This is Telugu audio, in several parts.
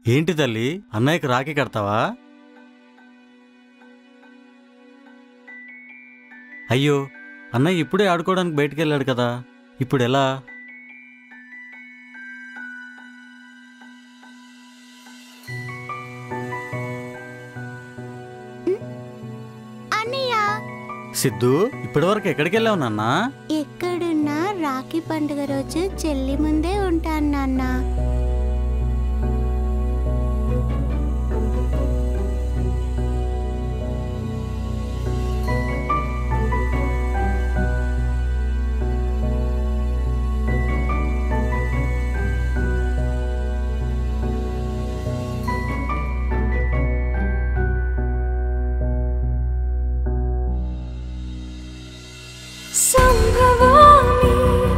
ఏంటి తల్లి అన్నయ్యకి రాఖీ కడతావా అయ్యో అన్నయ్య ఇప్పుడే ఆడుకోవడానికి బయటికి వెళ్ళాడు కదా ఇప్పుడు ఎలా అన్నయ్య సిద్ధు ఇప్పటివరకు ఎక్కడికి వెళ్ళావు నాన్నా ఎక్కడున్నా రాఖీ పండుగ రోజు చెల్లి ముందే ఉంటాను నాన్న సంభవామి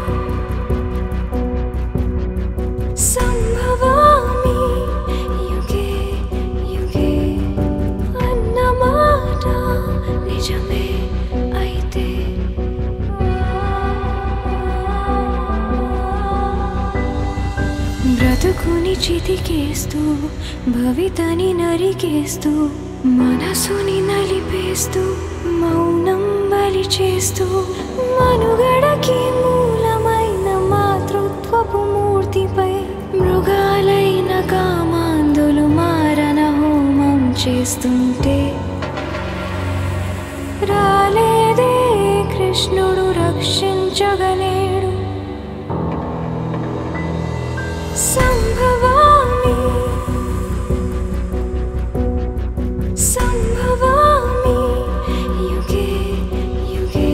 సంభవామి యుగే యుగే అన్నమాట నిజమే అయితే బ్రతుకుని చితికేస్తూ భవితని నరికేస్తూ మనసుని నలిపేస్తూ మౌనం బలి చేస్తూ మనుగడకి మూలమైన మాతృత్వపు మూర్తిపై మృగాలైన కామాందులు మారణ హోమం చేస్తుంటే రాలేదే కృష్ణుడు రక్షించగలేడు సంభవామి సంభవామి యుగే యుగే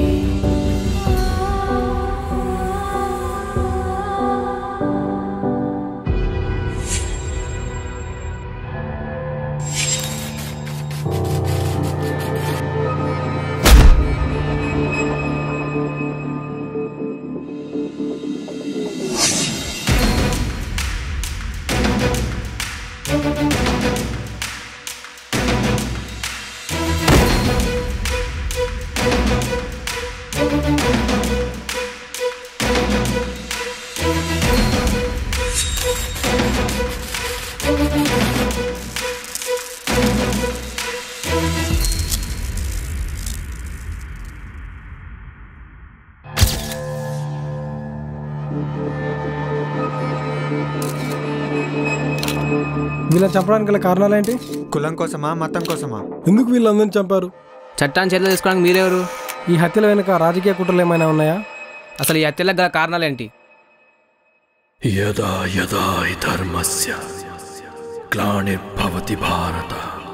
వీళ్ళని చంపడానికి గల కారణాలు ఏంటి కులం కోసమా మతం కోసమా ఎందుకు వీళ్ళందరిని చంపారు చట్టాన్ని చేతిలో తీసుకోవడానికి మీరెవరు ఈ హత్యల వెనుక రాజకీయ కుట్రలు ఏమైనా ఉన్నాయా అసలు ఈ హత్యలకు గల కారణాలేంటి యదా యదా హి ధర్మస్య గ్లానిర్భవతి భారత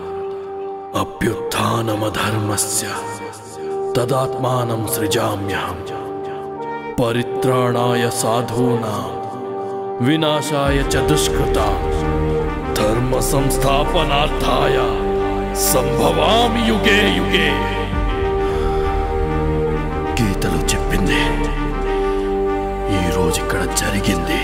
అభ్యుత్థానమధర్మస్య తదాత్మానం సృజామ్యహం పరిత్రాణాయ సాధూనాం వినాశాయ చ దుష్కృతా ధర్మ సంస్థాపనార్థాయ సంభవామి యుగే యుగే గీతలు చెప్పింది ఈ రోజు ఇక్కడ జరిగింది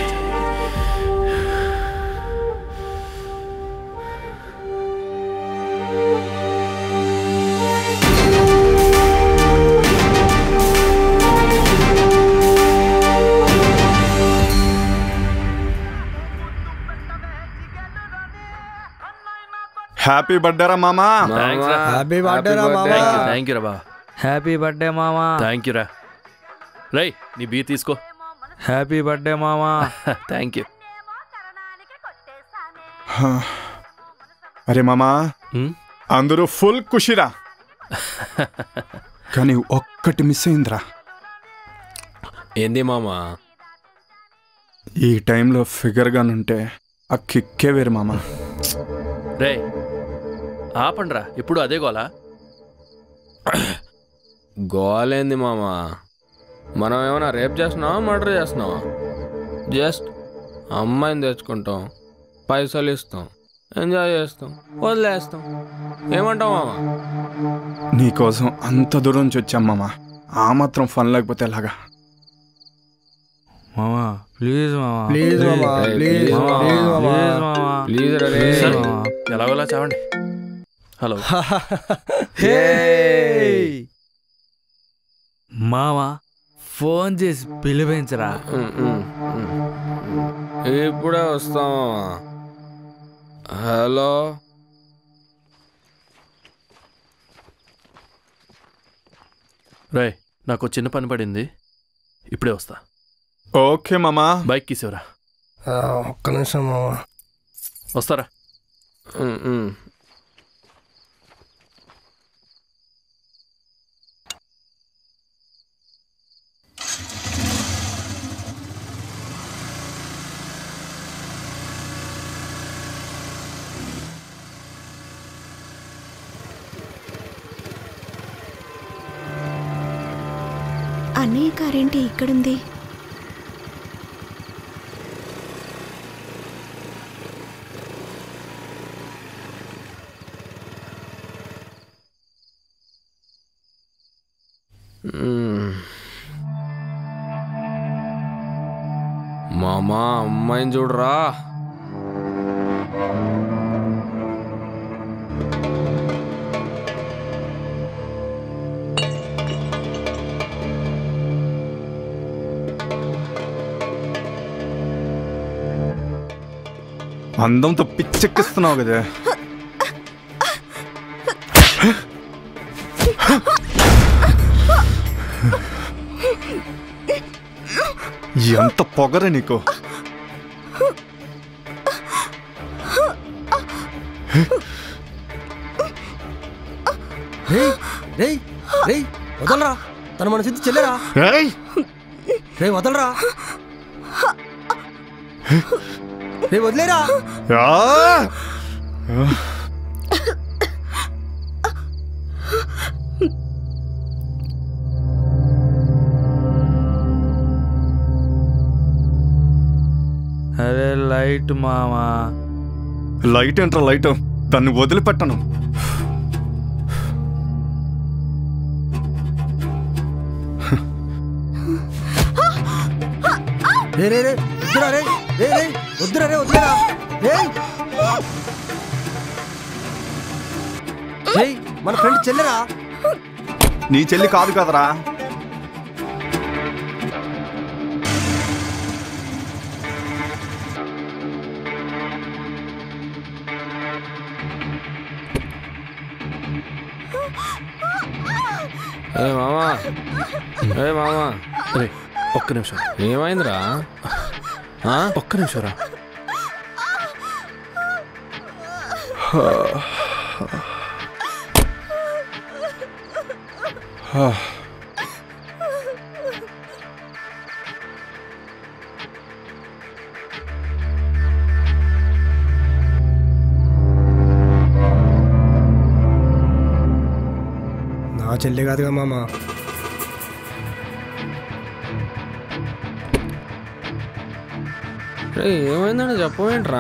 హ్యాపీ బర్త్డే రా మామా హ్యాపీ బర్త్డే రా మామ థ్యాంక్ యూ రా బా హ్యాపీ బర్త్డే మామా థ్యాంక్ యూ రా రై నీ బీ తీసుకో హ్యాపీ బర్త్డే మామా థ్యాంక్ యూ అరే మామా హ్మ్? అందరూ ఫుల్ ఖుషిరా కానీ ఒక్కటి మిస్ అయిందిరా ఏంది మామా ఈ టైంలో ఫిగర్ గానుంటే ఆ కిక్కే వేరు మామా రే ఆపండ్రా ఇప్పుడు అదే గోలా గోలేంది మామా మనం ఏమైనా రేప్ చేస్తున్నావా మర్డర్ చేస్తున్నావా జస్ట్ అమ్మాయిని తెచ్చుకుంటాం పైసలు ఇస్తాం ఎంజాయ్ చేస్తాం వదిలేస్తాం ఏమంటావు మామా నీకోసం అంత దూరం నుంచి వచ్చాం మామా ఆ మాత్రం ఫన్ లేకపోతే ఎలాగా మామా ప్లీజ్ మామా ప్లీజ్ మామా ప్లీజ్ మామా, ప్లీజ్ మామా ప్లీజ్ మామా ప్లీజ్ రే ప్లీజ్ సరే మామా. ఎలాగోలా చావండి హలో మామా ఫోన్ చేసి పిలిపించరా ఇప్పుడే వస్తాం హలో రే నాకు ఓ చిన్న పని పడింది ఇప్పుడే వస్తా ఓకే మామా బైక్ తీసేవరా ఆ, ఒక్క నిమిషం మామ వస్తారా ఉమ్, ఉమ్. అన్నయ్య కారేంటి ఇక్కడుంది ఉమ్. మామా అమ్మాయిని చూడరా అందంతో పిచ్చెక్కిస్తున్నావు కదా ఎంత పొగరే నీకు రేయ్ రేయ్ రేయ్ వదలరా తను మన సిద్ధి చెల్లెరా ఏయ్! రే వదలరా రే వదిలేరా ఆ! అరే లైట్ మామా లైట్ ఏంట్రా లైట్ దాన్ని వదిలిపెట్టను రే రే రే వద్దురా రే రే రే వద్దురా రే వద్దురా రేయ్ రేయ్ మన ఫ్రెండ్ చెల్లెరా నీ చెల్లి కాదు కదరా ఏ మామా ఏ మామా రే ఒక్క నిమిషం ఏమైందిరా ఆ? ఒక్క నిమిషం రా నా చెల్లె కాదుగా మామ రే ఏమైందని చెప్పవేంట్రా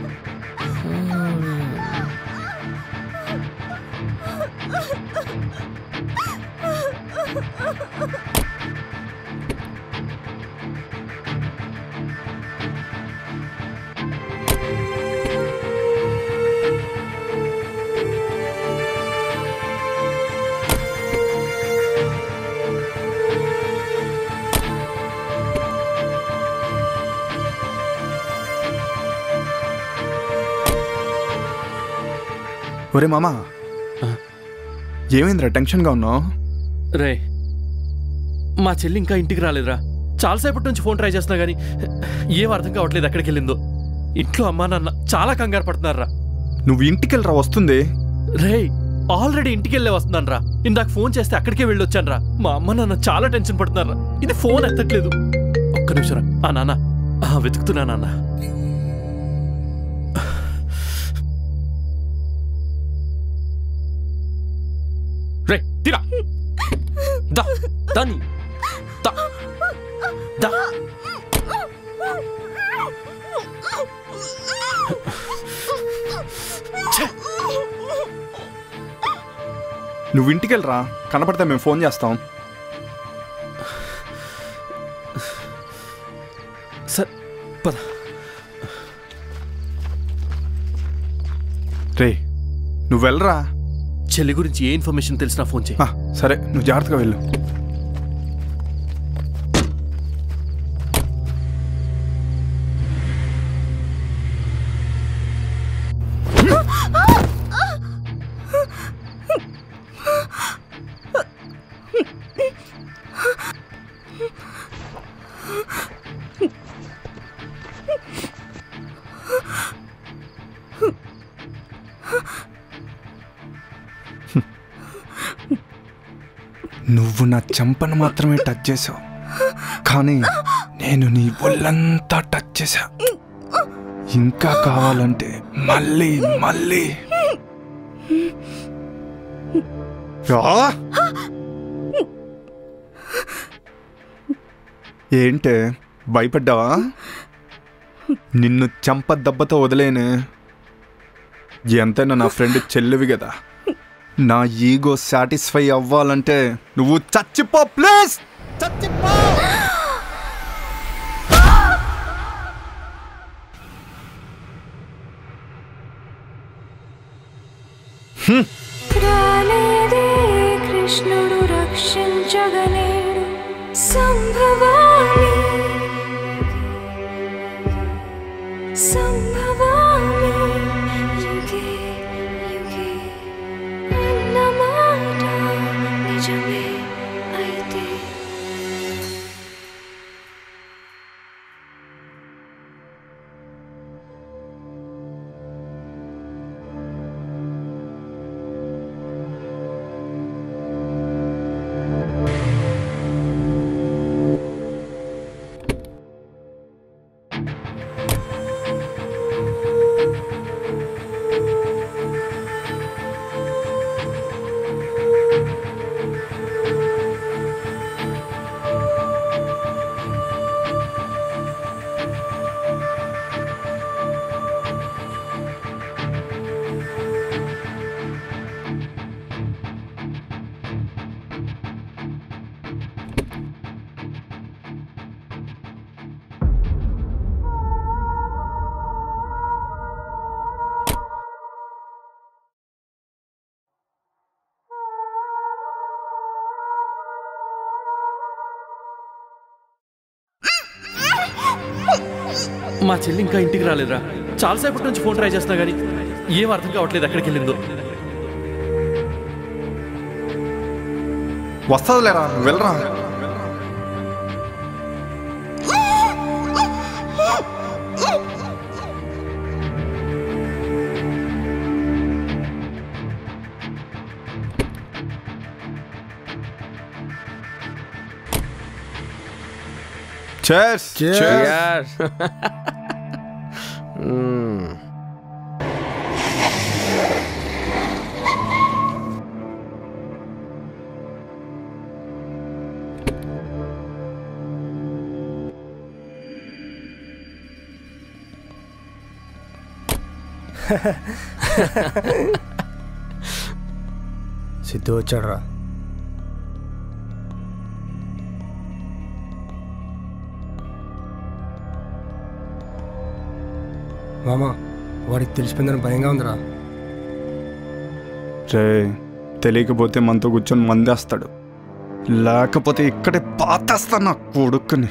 ఒరే మామా ఏమైందిరా టెన్షన్గా ఉన్నావు రే మా చెల్లి ఇంకా ఇంటికి రాలేదురా చాలాసేపటి నుంచి ఫోన్ ట్రై చేస్తున్నా కానీ ఏం అర్థం కావట్లేదు ఎక్కడికి వెళ్ళిందో ఇంట్లో అమ్మా నాన్న చాలా కంగారు పడుతున్నారా నువ్వు ఇంటికి వెళ్ళరా వస్తుంది రే ఆల్రెడీ ఇంటికి వెళ్ళే వస్తున్నాను రా ఇందాక ఫోన్ చేస్తే అక్కడికే వెళ్ళొచ్చాను రా మా అమ్మ నాన్న చాలా టెన్షన్ పడుతున్నారా ఇది ఫోన్ ఎత్తట్లేదు ఒక్క నిమిషం రా ఆ నాన్న ఆ, వెతుకుతున్నా నాన్న రే తీరా దా దాని దా దా నువ్వు ఇంటికి వెళ్ళరా కనపడితే మేము ఫోన్ చేస్తాం సరే పద రే నువ్వు వెళ్ళరా చెల్లి గురించి ఏ ఇన్ఫర్మేషన్ తెలిసినా ఫోన్ చేయి ఆ, సరే నువ్వు జాగ్రత్తగా వెళ్ళు నువ్వు నా చెంపను మాత్రమే టచ్ చేసావు కానీ నేను నీ ఒళ్ళంతా టచ్ చేశా ఇంకా కావాలంటే మళ్ళీ మళ్ళీ రా. ఏంటే భయపడ్డావా నిన్ను చెంప దెబ్బతో వదిలేనే ఎంతైనా నా ఫ్రెండ్ చెల్లివి కదా నా ఈగో సాటిస్ఫై అవ్వాలంటే నువ్వు చచ్చిపో ప్లీజ్ చచ్చిపో రాలేదే కృష్ణుడు రక్షించగలేడు సంభవామి సంభవామి యుగే యుగే అన్నమాట నిజమే అయితే మా చెల్లి ఇంకా ఇంటికి రాలేదురా చాలాసేపటి నుంచి ఫోన్ ట్రై చేస్తున్నా కానీ ఏం అర్థం కావట్లేదు ఎక్కడికి వెళ్ళిందో వస్తుందిలేరా వెళ్ళరా Cheers. Cheers. Mm. సిద్ధు వచ్చాడురా మామ వాడికి తెలిసిపోయిందని భయంగా ఉందిరా రే తెలియకపోతే మనతో కూర్చొని మందేస్తాడు లేకపోతే ఇక్కడే పాతేస్తా నా కొడుకుని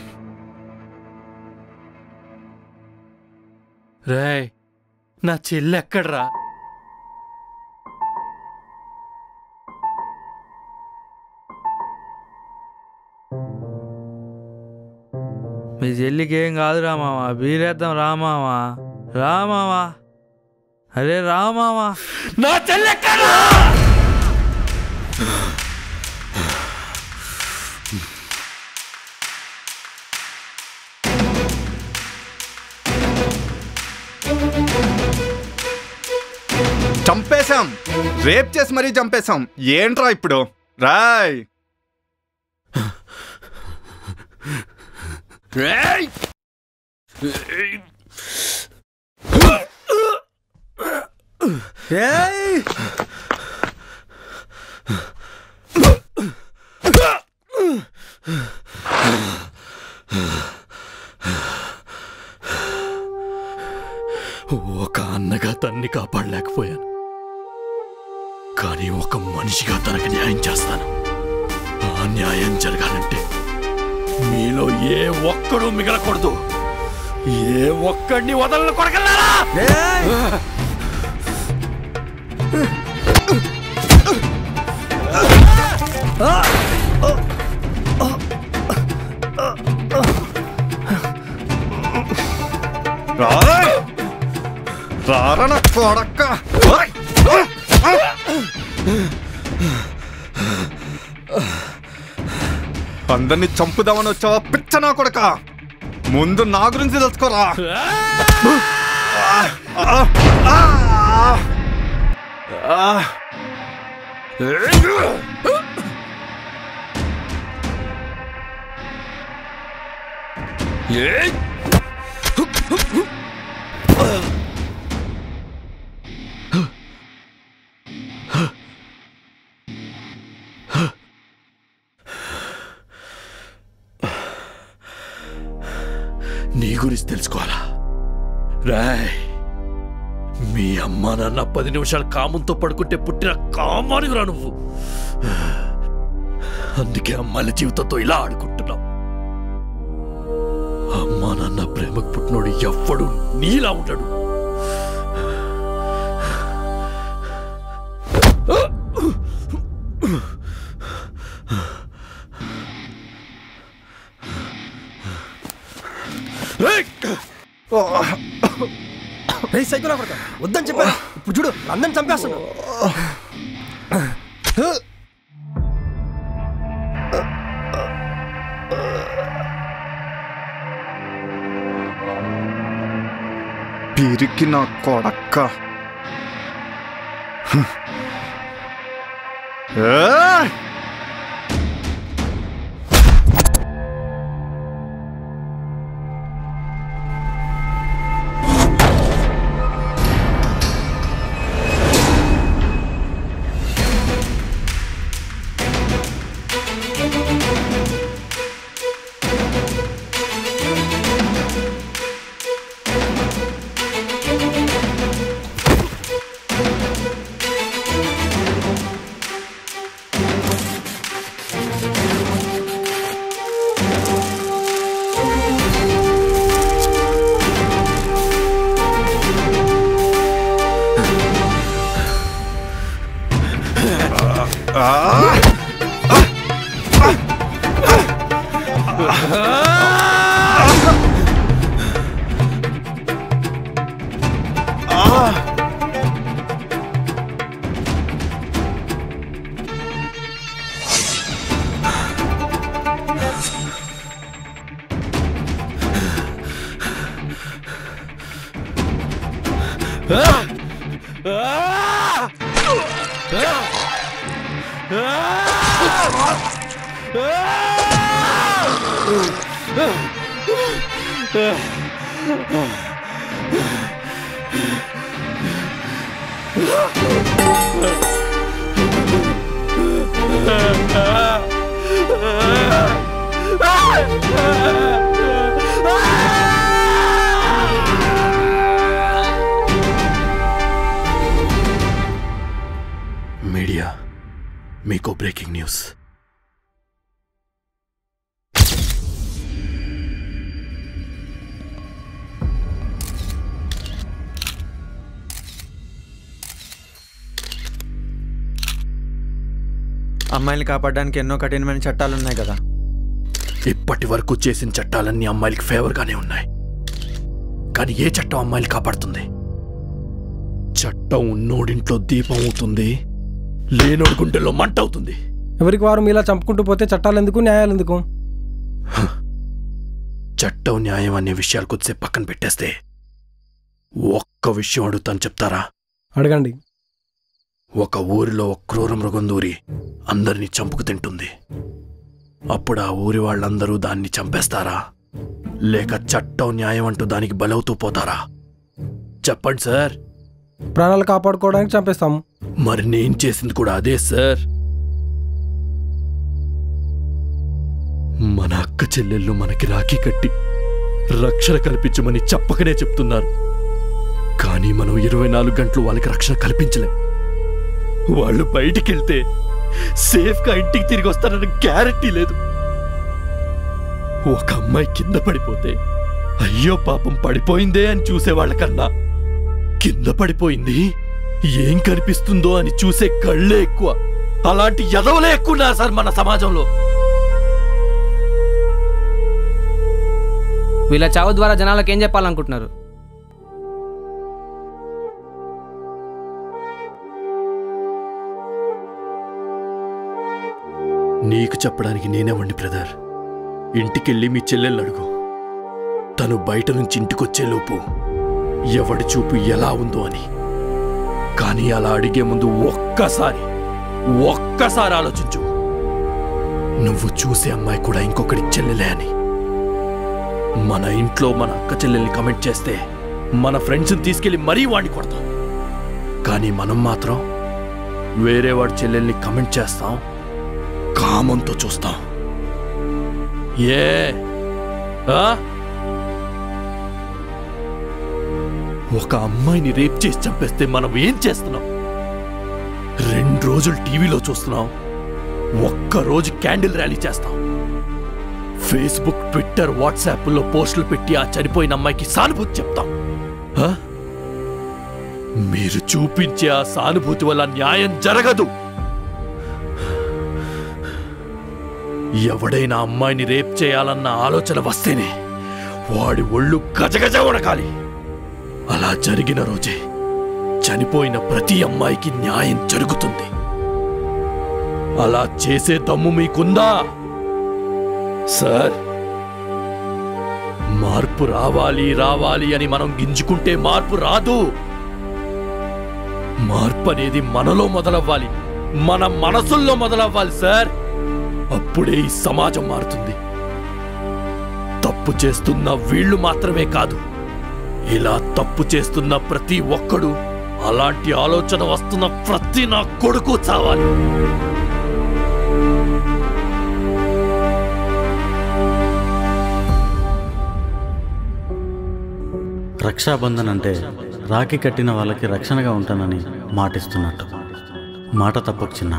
రేయ్ నా చెల్లి ఎక్కడ్రా మీ చెల్లికి ఏం కాదు రామామ బీరేద్దాం రామామ రామామ అరే రామామ నా చెల్లి ఎక్కడ్రా చంపేశాం రేప్ చేసి మరీ చంపేశాం ఏంట్రా ఇప్పుడు రాయ్ రేయ్ ఏయ్ ఒక అన్నగా తన్ని కాపాడలేకపోయాను కానీ ఒక మనిషిగా తనకు న్యాయం చేస్తాను ఆ న్యాయం జరగాలంటే మీలో ఏ ఒక్కడూ మిగలకూడదు ఏ ఒక్కడిని వదలను కొడగలరా రాయ్! రారా నా కొడక్క ఓయ్! అందరినీ చంపుదామని వచ్చావా పిచ్చ నా కొడక ముందు నా గురించి తెలుసుకోరా ఆ! ఆ! ఆ! ఏయ్! నీ గురించి తెలుసుకోవాలా రాయ్ మీ అమ్మ నాన్న పది నిమిషాలు కామంతో పడుకుంటే పుట్టిన కామానివిరా నువ్వు అందుకే అమ్మాయిల జీవితంతో ఇలా ఆడుకుంటున్నావు అమ్మా నాన్న ప్రేమకు పుట్టినోడు ఎవ్వడు నీలా ఉంటాడు రే సైకిల్ కొడతా వద్దని చెప్పాను ఇప్పుడు చూడు అందరిని చంపేస్తున్నావు పిరికి నా కొడక్క ఏయ్! మీడియా మీకు బ్రేకింగ్ న్యూస్ అమ్మాయిని కాపాడడానికి ఎన్నో కఠినమైన చట్టాలు ఉన్నాయి కదా ఇప్పటి వరకు చేసిన చట్టాలన్నీ అమ్మాయిలకి ఫేవర్గానే ఉన్నాయి కానీ ఏ చట్టం అమ్మాయిలు కాపాడుతుంది చట్టం ఉన్నోడింట్లో దీపం అవుతుంది లేనోడి గుండెల్లో మంట అవుతుంది ఎవరికి వారు మీలా చంపుకుంటూ పోతే చట్టాలు ఎందుకు న్యాయాలు ఎందుకు చట్టం న్యాయం అనే విషయాలు కొద్దిసేపు పక్కన పెట్టేస్తే ఒక్క విషయం అడుగుతాను చెప్తారా అడగండి ఒక ఊరిలో ఒక క్రూర మృగం దూరి అందరినీ చంపుకు తింటుంది అప్పుడు ఆ ఊరి వాళ్ళందరూ దాన్ని చంపేస్తారా లేక చట్టం న్యాయం అంటూ దానికి బలవుతూ పోతారా చెప్పండి సార్ ప్రాణాలు కాపాడుకోవడానికి చంపేస్తాము మరి నేను చేసింది కూడా అదే సార్ మన అక్క చెల్లెళ్ళు మనకి రాఖీ కట్టి రక్షణ కల్పించమని చెప్పకనే చెప్తున్నారు కానీ మనం ఇరవై నాలుగు గంటలు వాళ్ళకి రక్షణ కల్పించలేం వాళ్ళు బయటికి వెళ్తే సేఫ్గా ఇంటికి తిరిగి వస్తారన్న గ్యారంటీ లేదు ఒక అమ్మాయి కింద పడిపోతే అయ్యో పాపం పడిపోయిందే అని చూసేవాళ్ళకన్నా కింద పడిపోయింది ఏం కనిపిస్తుందో అని చూసే కళ్ళే ఎక్కువ అలాంటి ఎదవలే ఎక్కువ ఉన్నారు సార్ మన సమాజంలో వీళ్ళ చావు ద్వారా జనాలకు ఏం చెప్పాలనుకుంటున్నారు చెప్పడానికి నేనేవండి బ్రదర్ ఇంటికెళ్ళి మీ చెల్లెల్ని అడుగు తను బయట నుంచి ఇంటికొచ్చే లోపు ఎవడి చూపు ఎలా ఉందో అని కానీ అలా అడిగే ముందు ఒక్కసారి ఒక్కసారి ఆలోచించు నువ్వు చూసే అమ్మాయి కూడా ఇంకొకటి చెల్లెలే అని మన ఇంట్లో మన అక్క చెల్లెల్ని కమెంట్ చేస్తే మన ఫ్రెండ్స్ని తీసుకెళ్లి మరీ వాడిని కొడతాం కానీ మనం మాత్రం వేరే వాడి చెల్లెల్ని కమెంట్ చేస్తాం కామంతో చూస్తాం ఏ ఆ? ఒక అమ్మాయిని రేప్ చేసి చంపేస్తే మనం ఏం చేస్తున్నాం రెండు రోజులు టీవీలో చూస్తున్నాం ఒక్క రోజు క్యాండిల్ ర్యాలీ చేస్తాం ఫేస్బుక్ ట్విట్టర్ వాట్సాప్లో పోస్టులు పెట్టి ఆ చనిపోయిన అమ్మాయికి సానుభూతి చెప్తాం ఆ? మీరు చూపించే ఆ సానుభూతి వల్ల న్యాయం జరగదు ఎవడైనా అమ్మాయిని రేప్ చేయాలన్న ఆలోచన వస్తేనే వాడి ఒళ్ళు గజగజ ఉడకాలి అలా జరిగిన రోజే చనిపోయిన ప్రతి అమ్మాయికి న్యాయం జరుగుతుంది అలా చేసే దమ్ము మీకుందా సార్ మార్పు రావాలి రావాలి అని మనం గింజుకుంటే మార్పు రాదు మార్పు అనేది మనలో మొదలవ్వాలి మన మనసుల్లో మొదలవ్వాలి సార్ అప్పుడే ఈ సమాజం మారుతుంది తప్పు చేస్తున్న వీళ్ళు మాత్రమే కాదు ఇలా తప్పు చేస్తున్న ప్రతి ఒక్కడు అలాంటి ఆలోచన వస్తున్న ప్రతి నా కొడుకు చావాలి రక్షాబంధన్ అంటే రాఖీ కట్టిన వాళ్ళకి రక్షణగా ఉంటానని మాటిస్తున్నట్టు మాట తప్పకు చిన్న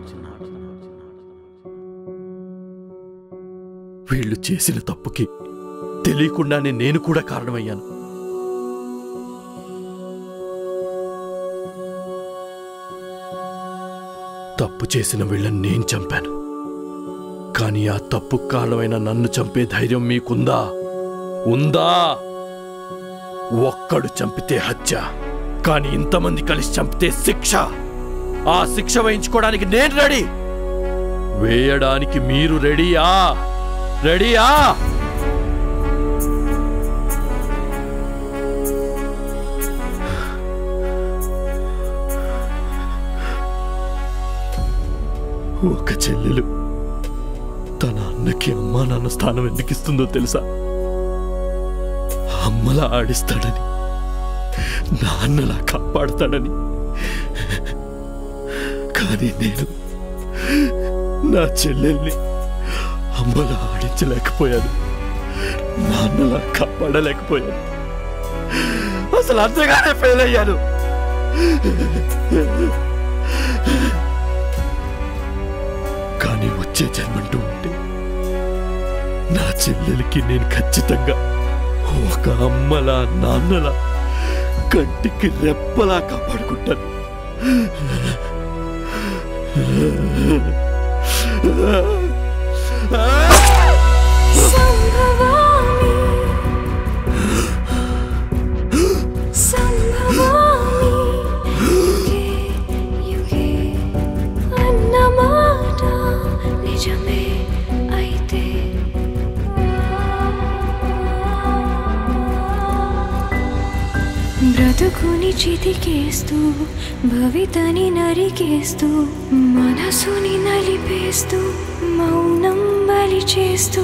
వీళ్ళు చేసిన తప్పుకి తెలియకుండానే నేను కూడా కారణమయ్యాను తప్పు చేసిన వీళ్ళని నేను చంపాను కానీ ఆ తప్పు కారణమైన నన్ను చంపే ధైర్యం మీకుందా ఉందా ఒక్కడు చంపితే హత్య కానీ ఇంతమంది కలిసి చంపితే శిక్ష ఆ శిక్ష వేయించుకోవడానికి నేను రెడీ వేయడానికి మీరు రెడీయా రెడీయా ఒక చెల్లెలు తన అన్నకి అమ్మా నాన్న స్థానం ఎందుకు ఇస్తుందో తెలుసా అమ్మలా ఆడిస్తాడని నాన్నలా కాపాడతాడని కానీ నేను నా చెల్లెల్ని అమ్మలా ఆడించలేకపోయాను నాన్నలా కాపాడలేకపోయాను అసలు అంతగానే ఫెయిల్ అయ్యాను కానీ వచ్చే జన్మంటూ ఉంటే నా చెల్లెలకి నేను ఖచ్చితంగా ఒక అమ్మలా నాన్నలా కంటికి రెప్పలా కాపాడుకుంటాను సంభవామి సంభవామి యుగే యుగే అన్నమాట నిజమే అయితే బ్రతుకుని చితికేస్తూ భవితని నరికేస్తూ మనసుని నలిపేస్తూ మౌనం బలి చేస్తూ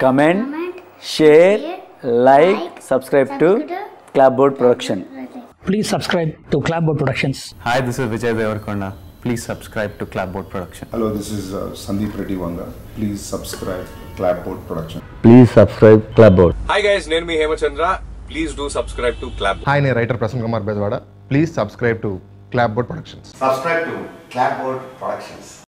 comment share like subscribe to Clap Board Production Please subscribe to Clapboard Productions. Hi, this is Vijay Devarkonda. Please subscribe to Clapboard Production. Hello, this is uh, Sandeep Reddy Vanga. Please subscribe Clapboard Production. Please subscribe Clap Board hi guys నేను మీ Hemachandra please do subscribe to Clap hi నేను writer Prasanna Kumar Bezawada please subscribe to Clap Board Productions Subscribe to Clapboard Productions.